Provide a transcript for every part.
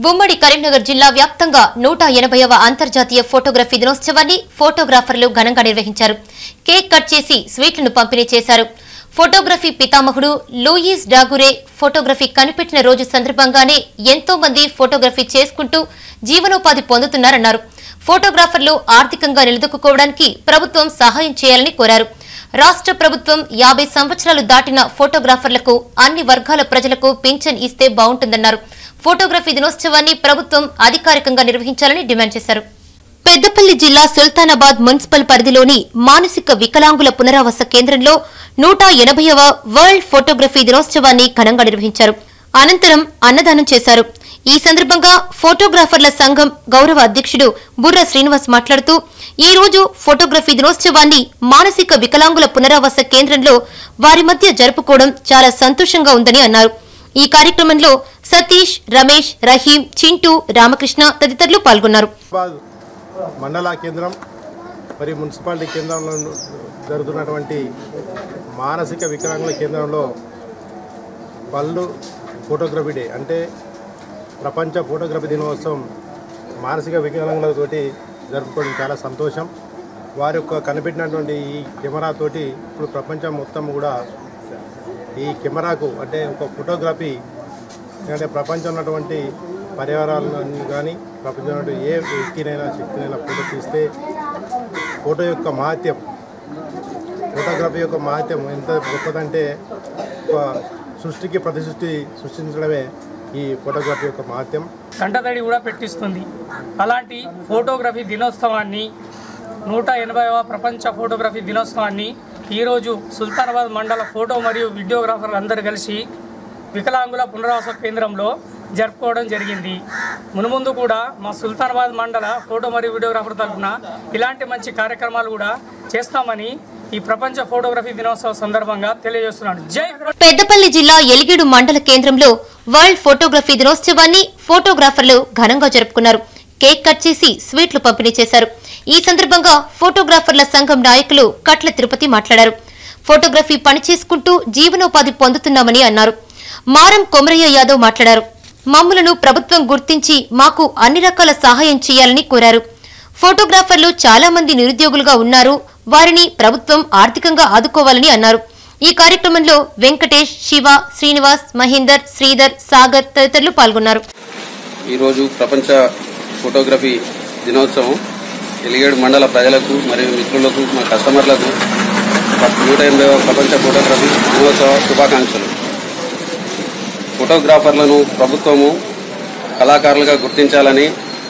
ఉమ్మడి కరీంనగర్ జిల్లా వ్యాప్తంగా నూట ఎనభైవ అంతర్జాతీయ ఫోటోగ్రఫీ దినోత్సవాన్ని ఫోటోగ్రాఫర్లు ఘనంగా నిర్వహించారు కేక్ కట్ చేసి స్వీట్లను పంపిణీ చేశారు ఫోటోగ్రఫీ పితామహుడు లూయిస్ డాగురే ఫోటోగ్రఫీ కనిపెట్టిన రోజు సందర్భంగానే ఎంతో మంది ఫోటోగ్రఫీ చేసుకుంటూ జీవనోపాధి పొందుతున్నారన్నారు ఫోటోగ్రాఫర్లు ఆర్థికంగా నిలదొక్కుకోవడానికి ప్రభుత్వం సహాయం చేయాలని కోరారు రాష్ట్ర ప్రభుత్వం యాభై సంవత్సరాలు దాటిన ఫోటోగ్రాఫర్లకు అన్ని వర్గాల ప్రజలకు పింఛన్ ఇస్తే బాగుంటుందన్నారు ఫోటోగ్రఫీ దినోత్సవాన్ని ప్రభుత్వం అధికారికంగా నిర్వహించాలని డిమాండ్ చేశారు పెద్దపల్లి జిల్లా సుల్తానాబాద్ మున్సిపల్ పరిధిలోని మానసిక వికలాంగుల పునరావాస కేంద్రంలో నూట ఎనభైవ వరల్డ్ ఫోటోగ్రఫీ దినోత్సవాన్ని ఘనంగా నిర్వహించారు అనంతరం అన్నదానం చేశారు ఈ సందర్భంగా ఫోటోగ్రాఫర్ల సంఘం గౌరవ అధ్యక్షుడు బుర్ర శ్రీనివాస్ మాట్లాడుతూ ఈ రోజు ఫోటోగ్రఫీ దినోత్సవాన్ని మానసిక వికలాంగుల పునరావాస కేంద్రంలో వారి మధ్య జరుపుకోవడం చాలా సంతోషంగా ఉందని అన్నారు ఈ కార్యక్రమంలో సతీష్ రమేష్ రహీం చింటూ రామకృష్ణ తదితరులు పాల్గొన్నారు హైదరాబాద్ మండల కేంద్రం మరియు మున్సిపాలిటీ కేంద్రంలో జరుగుతున్నటువంటి మానసిక వికలాంగుల కేంద్రంలో పళ్ళు ఫోటోగ్రఫీ డే అంటే ప్రపంచ ఫోటోగ్రఫీ దినోత్సవం మానసిక వికలాంగులతోటి జరుపుకోవడం చాలా సంతోషం వారి యొక్క కనిపెట్టినటువంటి ఈ కెమెరాతోటి ఇప్పుడు ప్రపంచం మొత్తం కూడా ఈ కెమెరాకు అంటే ఒక ఫోటోగ్రఫీ ఎందుకంటే ప్రపంచం ఉన్నటువంటి పర్యావరణాలను కానీ ప్రపంచంలో ఉన్నటువంటి ఏ వ్యక్తినైనా శక్తినైనా ఫోటో తీస్తే ఫోటో యొక్క మహత్యం ఫోటోగ్రఫీ యొక్క మహత్యం ఎంత గొప్పదంటే ఒక సృష్టికి ప్రతి సృష్టి సృష్టించడమే ఈ ఫోటోగ్రఫీ యొక్క మహత్యం కంటతడి కూడా పెట్టిస్తుంది అలాంటి ఫోటోగ్రఫీ దినోత్సవాన్ని నూట ఎనభైవ ప్రపంచ ఫోటోగ్రఫీ దినోత్సవాన్ని ఈరోజు సుల్తానాబాద్ మండల ఫోటో మరియు వీడియోగ్రాఫర్లు అందరూ కలిసి వికలాంగుల పునరావాస కేంద్రంలో జరుపుకోవడం జరిగింది మునుముందు కూడా మా సుల్తానాబాద్ మండల ఫోటో మరియు వీడియోగ్రాఫర్ తరఫున ఇలాంటి మంచి కార్యక్రమాలు కూడా చేస్తామని ఈ ప్రపంచ ఫోటోగ్రఫీ దినోత్సవం సందర్భంగా తెలియజేస్తున్నాను జై పెద్దపల్లి జిల్లా ఎలిగేడు మండల కేంద్రంలో వరల్డ్ ఫోటోగ్రఫీ దినోత్సవాన్ని ఫోటోగ్రాఫర్లు ఘనంగా జరుపుకున్నారు కేక్ కట్ చేసి స్వీట్లు పంపిణీ చేశారు ఈ సందర్భంగా ఫోటోగ్రాఫర్ల సంఘం నాయకులు కట్ల తిరుపతి మాట్లాడారు ఫోటోగ్రఫీ పని చేసుకుంటూ జీవనోపాధి పొందుతున్నామని అన్నారు మారం కొమరయ్య యాదవ్ మాట్లాడారు మమ్ములను ప్రభుత్వం గుర్తించి మాకు అన్ని రకాల సహాయం చేయాలని కోరారు ఫోటోగ్రాఫర్లు చాలా మంది నిరుద్యోగులుగా ఉన్నారు వారిని ప్రభుత్వం ఆర్థికంగా ఆదుకోవాలని అన్నారు ఈ కార్యక్రమంలో వెంకటేష్ శివ శ్రీనివాస్ మహేందర్ శ్రీధర్ సాగర్ తదితరులు పాల్గొన్నారు ఈరోజు ప్రపంచ ఫోటోగ్రఫీ దినోత్సవం ఎలిగేడు మండల ప్రజలకు మరియు మిత్రులకు మా కస్టమర్లకు నూట ఎనభైవ ప్రపంచ ఫోటోగ్రఫీ దినోత్సవ శుభాకాంక్షలు ఫోటోగ్రాఫర్లను ప్రభుత్వము కళాకారులుగా గుర్తించాలని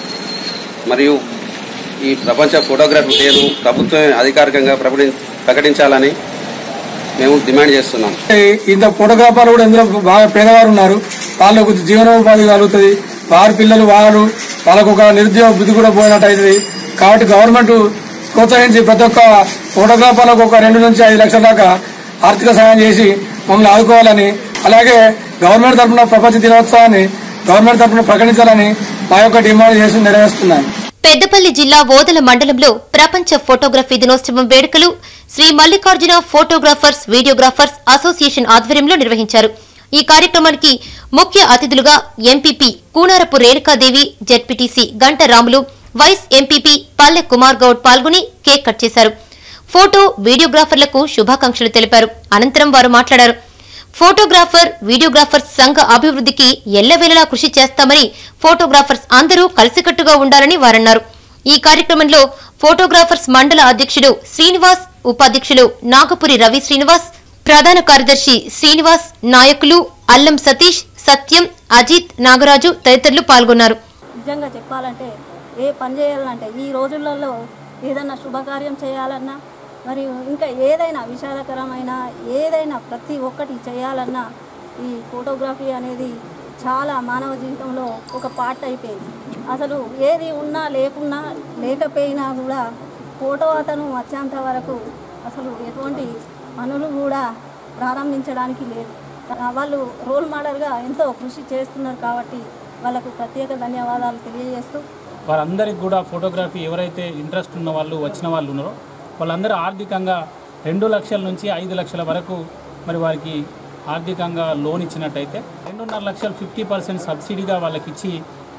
మరియు ఈ ప్రపంచ ఫోటోగ్రఫీ డేను ప్రభుత్వమే అధికారికంగా ప్రకటి- ప్రకటించాలని మేము డిమాండ్ చేస్తున్నాం ఇంత ఫోటోగ్రాఫర్లు కూడా ఇందులో బాగా పేదవారు ఉన్నారు వాళ్ళకు జీవనోపాధి కలుగుతుంది వారి పిల్లలు వారు వాళ్ళకు ఒక నిరుద్యోగ బుద్ధి కూడా పోయినట్టు అవుతుంది కాబట్టి గవర్నమెంట్ ప్రోత్సహించి ప్రతి ఒక్క ఫోటోగ్రాఫర్లకు ఒక రెండు నుంచి ఐదు లక్షల దాకా ఆర్థిక సహాయం చేసి మమ్మల్ని ఆదుకోవాలని అలాగే గవర్నమెంట్ తరఫున ప్రపంచ దినోత్సవాన్ని గవర్నమెంట్ తరఫున ప్రకటించాలని మా యొక్క డిమాండ్ చేసి నెరవేరుస్తున్నాను పెద్దపల్లి జిల్లా ఓదల మండలంలో ప్రపంచ ఫోటోగ్రఫీ దినోత్సవం వేడుకలు Shri Mallikarjuna photographers videographers association ఆధ్వర్యంలో నిర్వహించారు ఈ కార్యక్రమానికి ముఖ్య అతిథులుగా ఎంపీపీ కూనారపు రేణుకాదేవి జెడ్పీటీసీ గంట రాములు వైస్ ఎంపీపీ పల్లె కుమార్ గౌడ్ పాల్గొని కేక్ కట్ చేశారు ఫోటో వీడియోగ్రాఫర్లకు శుభాకాంక్షలు తెలిపారు అనంతరం వారు మాట్లాడారు ఫోటోగ్రాఫర్ వీడియోగ్రాఫర్స్ సంఘ అభివృద్ధికి ఎల్లవేళలా కృషి చేస్తామని ఫోటోగ్రాఫర్స్ అందరూ కలిసికట్టుగా ఉండాలని వారన్నారు ఈ కార్యక్రమంలో ఫోటోగ్రాఫర్స్ మండల అధ్యక్షుడు శ్రీనివాస్ ఉపాధ్యక్షులు నాగపురి రవి శ్రీనివాస్ ప్రధాన కార్యదర్శి శ్రీనివాస్ నాయకులు అల్లం సతీష్ సత్యం అజిత్ నాగరాజు తదితరులు పాల్గొన్నారు నిజంగా చెప్పాలంటే ఏ పని చేయాలంటే ఈ రోజులలో ఏదైనా శుభకార్యం చేయాలన్నా మరియు ఇంకా ఏదైనా విషాదకరమైన ఏదైనా ప్రతి ఒక్కటి చేయాలన్నా ఈ ఫోటోగ్రఫీ అనేది చాలా మానవ జీవితంలో ఒక పార్ట్ అయిపోయింది అసలు ఏది ఉన్నా లేకున్నా లేకపోయినా కూడా ఫోటో అతను వచ్చేంత వరకు అసలు ఎటువంటి పనులు కూడా ప్రారంభించడానికి లేదు ఆ వాళ్ళు రోల్ మోడల్గా ఎంతో కృషి చేస్తున్నారు కాబట్టి వాళ్ళకు ప్రత్యేక ధన్యవాదాలు తెలియజేస్తూ వారందరికి కూడా ఫోటోగ్రఫీ ఎవరైతే ఇంట్రెస్ట్ ఉన్న వాళ్ళు వచ్చిన వాళ్ళు ఉన్నారో వాళ్ళందరూ ఆర్థికంగా రెండు లక్షల నుంచి ఐదు లక్షల వరకు మరి వారికి ఆర్థికంగా లోన్ ఇచ్చినట్టయితే రెండున్నర లక్షలు ఫిఫ్టీ పర్సెంట్ సబ్సిడీగా వాళ్ళకి ఇచ్చి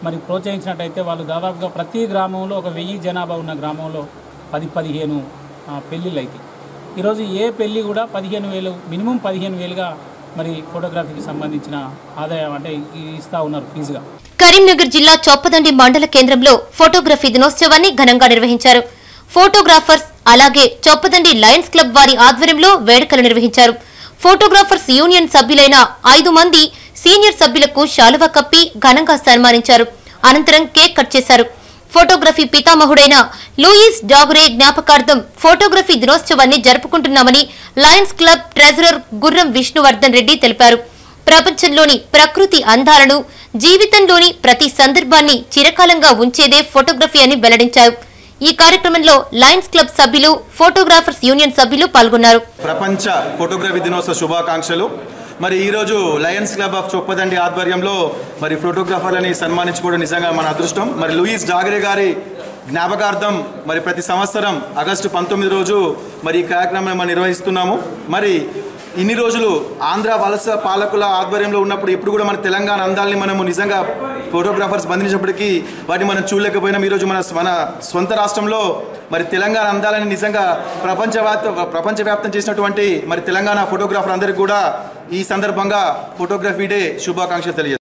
మరి ప్రోత్సహించినట్టయితే వాళ్ళు దాదాపుగా ప్రతి గ్రామంలో ఒక వెయ్యి జనాభా ఉన్న గ్రామంలో పది పదిహేను ఆ, పెళ్ళిళ్ళు అవుతాయి ఈరోజు ఏ పెళ్ళి కూడా పదిహేను వేలు మినిమం పదిహేను వేలుగా మరి ఫోటోగ్రఫీకి సంబంధించిన ఆదాయం అంటే ఇ- ఇస్తా ఉన్నారు ఫీజుగా కరీంనగర్ జిల్లా చొప్పదండి మండల కేంద్రంలో ఫోటోగ్రఫీ దినోత్సవాన్ని ఘనంగా నిర్వహించారు ఫోటోగ్రాఫర్స్ అలాగే చొప్పదండి లయన్స్ క్లబ్ వారి ఆధ్వర్యంలో వేడుకలు నిర్వహించారు ఫోటోగ్రాఫర్స్ యూనియన్ సభ్యులైన ఐదు మంది సీనియర్ సభ్యులకు శాలువా కప్పి ఘనంగా సన్మానించారు అనంతరం కేక్ కట్ చేశారు ఫోటోగ్రఫీ పితామహుడైన లూయిస్ డాగురే జ్ఞాపకార్థం ఫోటోగ్రఫీ దినోత్సవాన్ని జరుపుకుంటున్నామని లయన్స్ క్లబ్ ట్రెజరర్ గుర్రం విష్ణువర్ధన్ రెడ్డి తెలిపారు ప్రపంచంలోని ప్రకృతి అందాలను జీవితంలోని ప్రతి సందర్భాన్ని చిరకాలంగా ఉంచేదే ఫోటోగ్రఫీ అని వెల్లడించారు ఈ కార్యక్రమంలో లయన్స్ క్లబ్ సభ్యులు ఫోటోగ్రాఫర్స్ యూనియన్ సభ్యులు పాల్గొన్నారు ప్రపంచ ఫోటోగ్రఫీ దినోత్సవ శుభాకాంక్షలు మరి ఈరోజు లయన్స్ క్లబ్ ఆఫ్ చొప్పదండి ఆధ్వర్యంలో మరి ఫోటోగ్రాఫర్లని సన్మానించుకోవడం నిజంగా మన అదృష్టం మరి లూయిస్ డాగరే గారి జ్ఞాపకార్థం మరి ప్రతి సంవత్సరం ఆగస్టు పంతొమ్మిది రోజు మరి ఈ కార్యక్రమం మనం నిర్వహిస్తున్నాము మరి ఇన్ని రోజులు ఆంధ్ర వలస పాలకుల ఆధ్వర్యంలో ఉన్నప్పుడు ఇప్పుడు కూడా మన తెలంగాణ అందాలని మనము నిజంగా ఫోటోగ్రాఫర్స్ బంధించినప్పటికీ వాటిని మనం చూడలేకపోయినాం ఈరోజు మన మన సొంత రాష్ట్రంలో మరి తెలంగాణ అందాలని నిజంగా ప్రపంచవ్యాప్త ప్రపంచవ్యాప్తం చేసినటువంటి మరి తెలంగాణ ఫోటోగ్రాఫర్ అందరికీ కూడా ఈ సందర్భంగా ఫోటోగ్రఫీ డే శుభాకాంక్షలు తెలియజేస్తాను